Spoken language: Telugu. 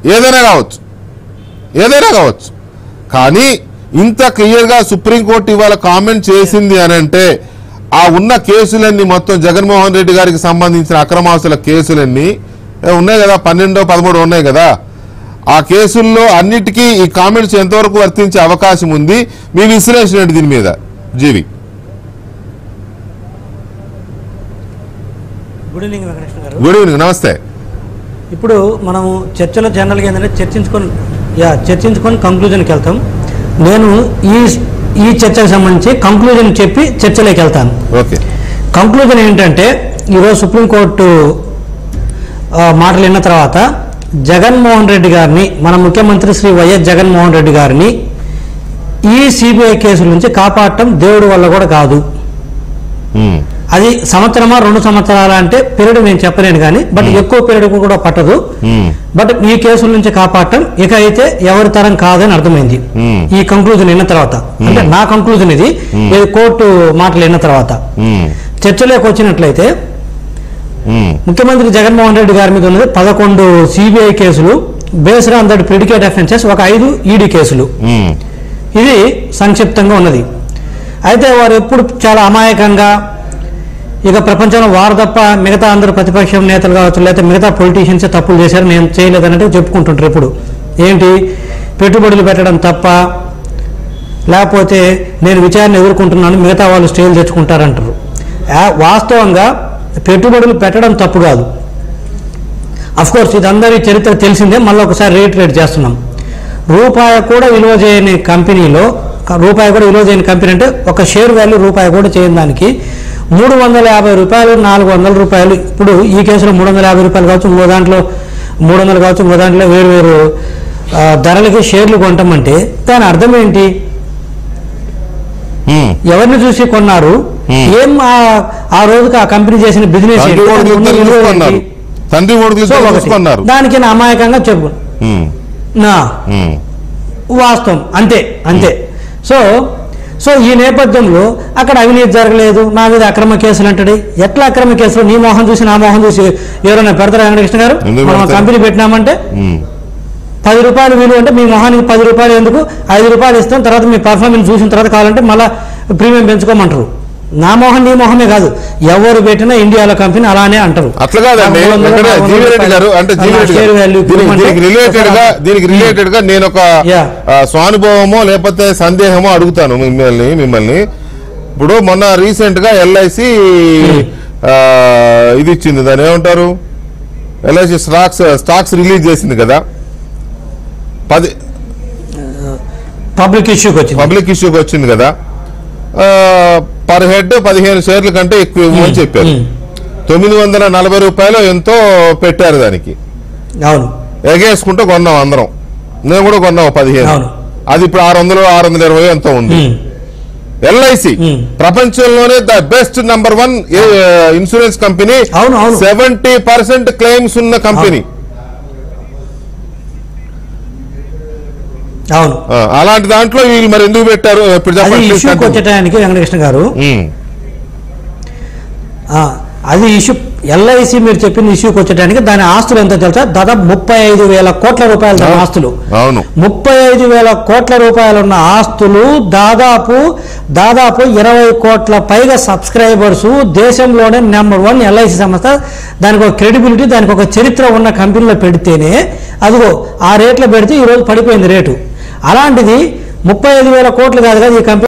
ఏదైనా కావచ్చు ఏదైనా కావచ్చు కానీ ఇంత క్లియర్గా సుప్రీంకోర్టు ఇవాళ కామెంట్ చేసింది అని అంటే ఆ ఉన్న కేసులన్నీ మొత్తం జగన్మోహన్ రెడ్డి గారికి సంబంధించిన అక్రమాస్తుల కేసులన్నీ ఏ, ఉన్నాయి కదా పన్నెండో పదమూడు ఉన్నాయి కదా ఆ కేసుల్లో అన్నిటికీ ఈ కామెంట్స్ ఎంతవరకు వర్తించే అవకాశం ఉంది మీ విశ్లేషణ ఏంటి దీని మీద జీవి గుడ్ ఈవినింగ్ వెంకటేశ్వర గారు గుడ్ ఈవినింగ్ నమస్తే ఇప్పుడు మనము చర్చలో జనరల్గా ఏంటంటే చర్చించుకొని యా చర్చించుకొని కంక్లూజన్కి వెళ్తాం నేను ఈ ఈ చర్చకు సంబంధించి కంక్లూజన్ చెప్పి చర్చలోకి వెళ్తాను ఓకే కంక్లూజన్ ఏంటంటే ఈరోజు సుప్రీంకోర్టు ఆ, మాటలు విన్న తర్వాత జగన్మోహన్ రెడ్డి గారిని మన ముఖ్యమంత్రి శ్రీ వైఎస్ జగన్మోహన్ రెడ్డి గారిని ఈ సిబిఐ కేసుల నుంచి కాపాడటం దేవుడి వల్ల కూడా కాదు ఉమ్, అది సంవత్సరమా రెండు సంవత్సరాల అంటే పీరియడ్ నేను చెప్పలేను కానీ బట్ ఎక్కువ పీరియడ్ కూడా పట్టదు ఉమ్, బట్ ఈ కేసుల నుంచి కాపాడటం ఇక అయితే ఎవరి తరం కాదని అర్థమైంది Hmm. ఈ కంక్లూజన్ విన్న తర్వాత అంటే నా కంక్లూజన్ ఇది ఇది కోర్టు మాటలు విన్న తర్వాత ఉమ్, చర్చలోకి వచ్చినట్లయితే ఉమ్, ముఖ్యమంత్రి జగన్మోహన్ రెడ్డి గారి మీద ఉన్నది పదకొండు సిబిఐ కేసులు based on that predicate offences ఒక ఐదు ఈడీ కేసులు ఉమ్, ఇది సంక్షిప్తంగా ఉన్నది అయితే వారు ఎప్పుడు చాలా అమాయకంగా ఇక ప్రపంచంలో వారు తప్ప మిగతా అందరు ప్రతిపక్షం నేతలు కావచ్చు లేకపోతే మిగతా పొలిటీషియన్స్ తప్పులు చేశారు నేను చేయలేదన్నట్టు చెప్పుకుంటుంటారు ఇప్పుడు ఏంటి పెట్టుబడులు పెట్టడం తప్ప లేకపోతే నేను విచారణ ఎదుర్కొంటున్నాను మిగతా వాళ్ళు స్టేలు తెచ్చుకుంటారంటారు ఆ- వాస్తవంగా పెట్టుబడులు పెట్టడం తప్పు కాదు అఫ్ కోర్స్ ఇది అందరి చరిత్ర తెలిసిందే మళ్ళీ ఒకసారి రీట్రేట్ చేస్తున్నాం రూపాయి కూడా విలువ చేయని కంపెనీలో క- రూపాయి కూడా విలువ చేయని కంపెనీ అంటే ఒక షేర్ వాల్యూ రూపాయి కూడా చేయని దానికి మూడు వందల యాభై రూపాయలు నాలుగు వందల రూపాయలు ఇప్పుడు ఈ కేసులో మూడు వందల యాభై రూపాయలు కావచ్చు ఇంకో దాంట్లో మూడు వందలు కావచ్చు ఇంకో దాంట్లో వేరు వేరు ఆ, ధరలకి షేర్లు కొంటామంటే దాని అర్థం ఏంటి ఉమ్. ఎవరిని చూసి కొన్నారు Hmm. ఏం ఆ- ఆ రోజుకి ఆ కంపెనీ చేసిన బిజినెస్ తండ్రి కొడుకులు ఇద్దరు చూసుకున్నారు తండ్రి కొడుకులు ఇద్దరు చూసుకున్నారు దానికి నా అమాయకంగా చెప్పు ఉమ్, నా ఉమ్, వాస్తవం అంతే అంతే సో సో ఈ నేపథ్యంలో అక్కడ అవినీతి జరగలేదు నా మీద అక్రమ కేసులు అంటాడు ఎట్లా అక్రమ కేసులు నీ మోహం చూసి నా మోహం చూసి ఎవరైనా పెడతారా వెంకటకృష్ణ గారు ఎందుకు మనం పెడతారు? కంపెనీ పెట్టినామంటే ఉమ్. పది రూపాయలు విలువ అంటే మీ మొహానికి పది రూపాయలు ఎందుకు ఐదు రూపాయలు ఇస్తాం తర్వాత మీ పర్ఫార్మెన్స్ చూసిన తర్వాత కావాలంటే మళ్ళీ ప్రీమియం పెంచుకోమంటారు నా మొహం నీ మొహమే కాదు ఎవరు పెట్టినా ఇండియాలో కంపెనీ అలానే అంటారు అట్లా కాదండి మూడు వందలు, వెంకట నాలుగు వందల జీవిరెడ్డి గారు అంటే రూపాయలు. జీవిరెడ్డి షేర్ గారు వాల్యూ దీనికి ఇవ్వమంటే దీనికి రిలేటెడ్ గా దీనికి రిలేటెడ్ గా నేను ఒక Yeah. ఆ, స్వానుభవమో లేకపోతే సందేహమో అడుగుతాను మిమ్మల్ని మిమ్మల్ని ఇప్పుడు మొన్న రీసెంట్ గా ఎల్ఐసి ఇది ఇచ్చింది దాని ఏమంటారు ఎల్ఐసి స్టాక్స్ స్టాక్స్ రిలీజ్ చేసింది కదా పది పబ్లిక్ ఇష్యూకి వచ్చింది పబ్లిక్ ఇష్యూకి వచ్చింది కదా పర్ హెడ్ పదిహేను షేర్ల కంటే ఎక్కువ ఇవ్వమని చెప్పారు ఉమ్. తొమ్మిది వందల నలభై రూపాయలు ఎంతో పెట్టారు దానికి అవును ఎగేసుకుంటూ కొన్నాం అందరం నేను కూడా కొన్నాం ఓ పదిహేను అవును. అది ఇప్పుడు ఆరు వందలు ఆరు వందల ఇరవై ఎంతో ఉంది ఉమ్. LIC Hmm. ప్రపంచంలోనే the best number one insurance company అవును, అవును. సెవెంటీ పర్సెంట్ క్లెయిమ్స్ ఉన్న కంపెనీ అవును ఆ, అలాంటి దాంట్లో వీళ్ళు మరి ఎందుకు పెట్టారు ఇప్పుడు అది చెప్పండి ఇష్యూకి వచ్చేటానికి వెంకటకృష్ణ గారు ఉమ్, ఆ, అది ఇష్యూ ఎల్ఐసి మీరు చెప్పిన ఇష్యూకి వచ్చేటానికి దాని ఆస్తులు ఎంత తెలుసా దాదాపు ముప్పై ఐదు వేల కోట్ల రూపాయలు దాని అవును. ఆస్తులు అవును ముప్పై ఐదు వేల కోట్ల రూపాయలు ఉన్న ఆస్తులు దాదాపు దాదాపు ఇరవై కోట్ల పైగా సబ్స్క్రైబర్స్ దేశంలోనే నెంబర్ వన్ ఎల్ఐసి సంస్థ దానికి ఒక క్రెడిబిలిటీ దానికి ఒక చరిత్ర ఉన్న కంపెనీలో పెడితేనే అదిగో ఆ రేట్లో పెడితే ఈరోజు పడిపోయింది రేటు అలాంటిది ముప్పై ఐదు వేల కోట్లు కాదు కదా ఈ కంపెనీ